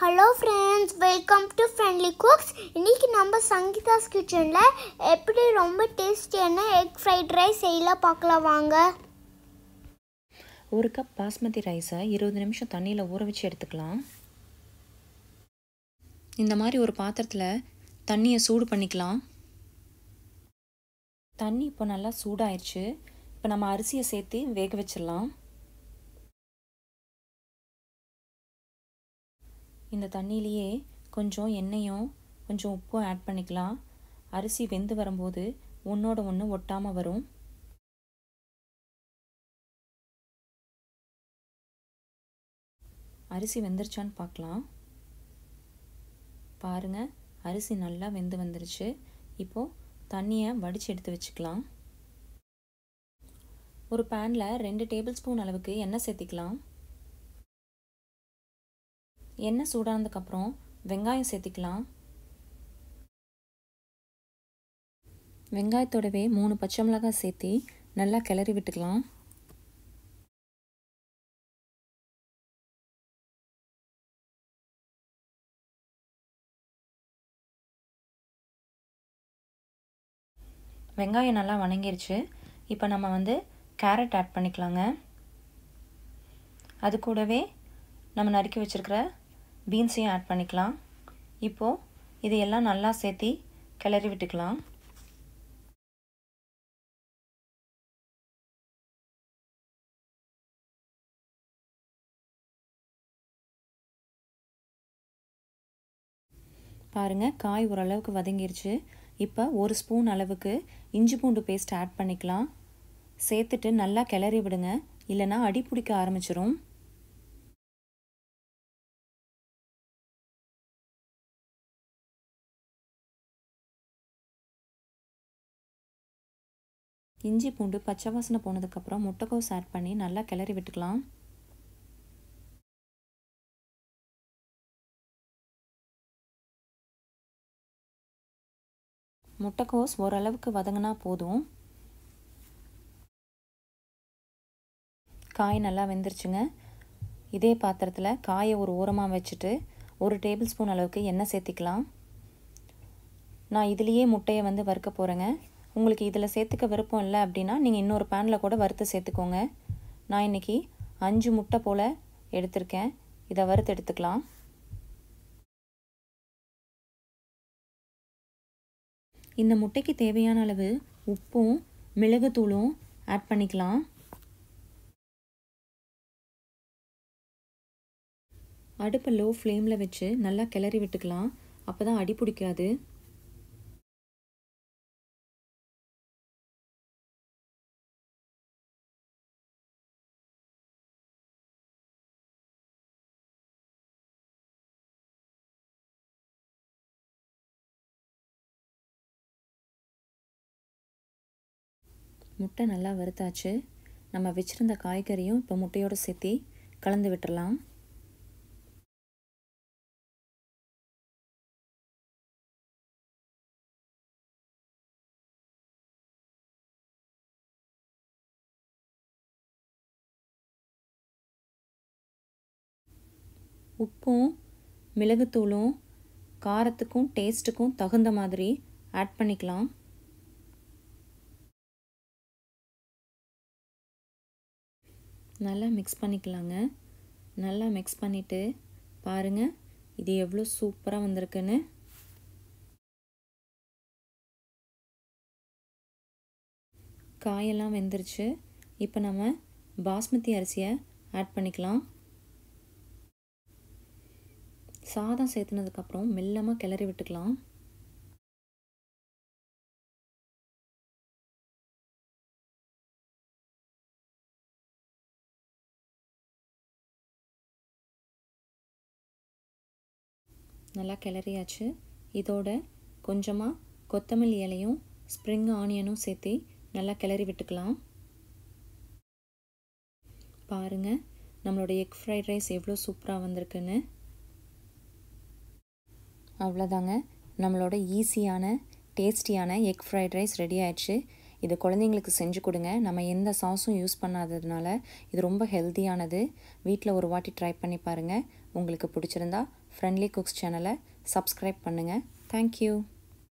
hello friends welcome to friendly cooks இன்றைக்கி நம்ம சங்கீதாஸ் கிச்சனில் எப்படி ரொம்ப டேஸ்டியான எக் ஃப்ரைட் ரைஸ் செய்யலாம் பார்க்கலாம் வாங்க ஒரு கப் பாஸ்மதி ரைஸை இருபது நிமிஷம் தண்ணியில் ஊற வச்சு எடுத்துக்கலாம் இந்த மாதிரி ஒரு பாத்திரத்தில் தண்ணியை சூடு பண்ணிக்கலாம் தண்ணி இப்போ நல்லா சூடாயிருச்சு இப்போ நம்ம அரிசியை சேர்த்து வேக வச்சிடலாம் இந்த தண்ணியிலேயே கொஞ்சம் எண்ணெயும் கொஞ்சம் உப்பும் ஆட் பண்ணிக்கலாம் அரிசி வெந்து வரும்போது ஒன்றோட ஒன்று ஒட்டாமல் வரும் அரிசி வெந்துருச்சான்னு பார்க்கலாம் பாருங்கள் அரிசி நல்லா வெந்து வந்துருச்சு இப்போது தண்ணியை வடித்து எடுத்து வச்சுக்கலாம் ஒரு பேனில் ரெண்டு டேபிள் ஸ்பூன் அளவுக்கு எண்ணெய் சேர்த்திக்கலாம் எண்ணெய் சூடானதுக்கப்புறம் வெங்காயம் சேர்த்திக்கலாம் வெங்காயத்தோடவே மூணு பச்சை மிளகாய் சேர்த்தி நல்லா கிளறி விட்டுக்கலாம் வெங்காயம் நல்லா வணங்கிருச்சு இப்போ நம்ம வந்து கேரட் ஆட் பண்ணிக்கலாங்க அது கூடவே நம்ம நறுக்கி வச்சுருக்கிற பீன்ஸையும் ஆட் பண்ணிக்கலாம் இப்போது இதையெல்லாம் நல்லா சேர்த்தி கிளறி விட்டுக்கலாம் பாருங்கள் காய் ஓரளவுக்கு வதங்கிருச்சு இப்போ ஒரு ஸ்பூன் அளவுக்கு இஞ்சி பூண்டு பேஸ்ட் ஆட் பண்ணிக்கலாம் சேர்த்துட்டு நல்லா கிளறி விடுங்க இல்லைனா அடி பிடிக்க ஆரம்பிச்சிரும் இஞ்சி பூண்டு பச்சை வாசனை போனதுக்கப்புறம் முட்டைக்கோஸ் ஆட் பண்ணி நல்லா கிளறி விட்டுக்கலாம் முட்டைக்கோஸ் ஓரளவுக்கு வதங்கினா போதும் காய் நல்லா வெந்துருச்சுங்க இதே பாத்திரத்தில் காயை ஒரு ஓரமாக வச்சுட்டு ஒரு டேபிள் ஸ்பூன் அளவுக்கு எண்ணெய் சேர்த்திக்கலாம் நான் இதுலேயே முட்டையை வந்து வறுக்க போகிறேங்க உங்களுக்கு இதில் சேர்த்துக்க விருப்பம் இல்லை அப்படின்னா நீங்கள் இன்னொரு பேனில் கூட வறுத்து சேர்த்துக்கோங்க நான் இன்றைக்கி அஞ்சு முட்டை போல் எடுத்திருக்கேன் இதை வறுத்து எடுத்துக்கலாம் இந்த முட்டைக்கு தேவையான அளவு உப்பும் மிளகுத்தூளும் ஆட் பண்ணிக்கலாம் அடுப்பை லோ ஃப்ளேமில் வச்சு நல்லா கிளறி விட்டுக்கலாம் அப்போ தான் அடி பிடிக்காது முட்டை நல்லா வறுத்தாச்சு நம்ம வச்சுருந்த காய்கறியும் இப்போ முட்டையோடு சேர்த்தி கலந்து விட்டுறலாம் உப்பும் மிளகுத்தூளும் காரத்துக்கும் டேஸ்ட்டுக்கும் தகுந்த மாதிரி ஆட் பண்ணிக்கலாம் நல்லா மிக்ஸ் பண்ணிக்கலாங்க நல்லா மிக்ஸ் பண்ணிவிட்டு பாருங்கள் இது எவ்வளோ சூப்பராக வந்திருக்குன்னு காயெல்லாம் வெந்துருச்சு இப்போ நம்ம பாஸ்மதி அரிசியை ஆட் பண்ணிக்கலாம் சாதம் சேர்த்துனதுக்கப்புறம் மெல்லமாக கிளறி விட்டுக்கலாம் நல்லா கிளறியாச்சு இதோட கொஞ்சமாக கொத்தமல்லி இலையும் ஸ்ப்ரிங் ஆனியனும் சேர்த்து நல்லா கிளறி விட்டுக்கலாம் பாருங்கள் நம்மளோட எக் ஃப்ரைட் ரைஸ் எவ்வளோ சூப்பராக வந்திருக்குன்னு அவ்வளோதாங்க நம்மளோட ஈஸியான டேஸ்டியான எக் ஃப்ரைட் ரைஸ் ரெடி ஆயிடுச்சு இது குழந்தைங்களுக்கு செஞ்சு கொடுங்க நம்ம எந்த சாஸும் யூஸ் பண்ணாததுனால இது ரொம்ப ஹெல்த்தியானது வீட்டில் ஒரு வாட்டி ட்ரை பண்ணி பாருங்கள் உங்களுக்கு பிடிச்சிருந்தா ஃப்ரெண்ட்லி குக்ஸ் சேனலை சப்ஸ்கிரைப் பண்ணுங்கள் தேங்க்யூ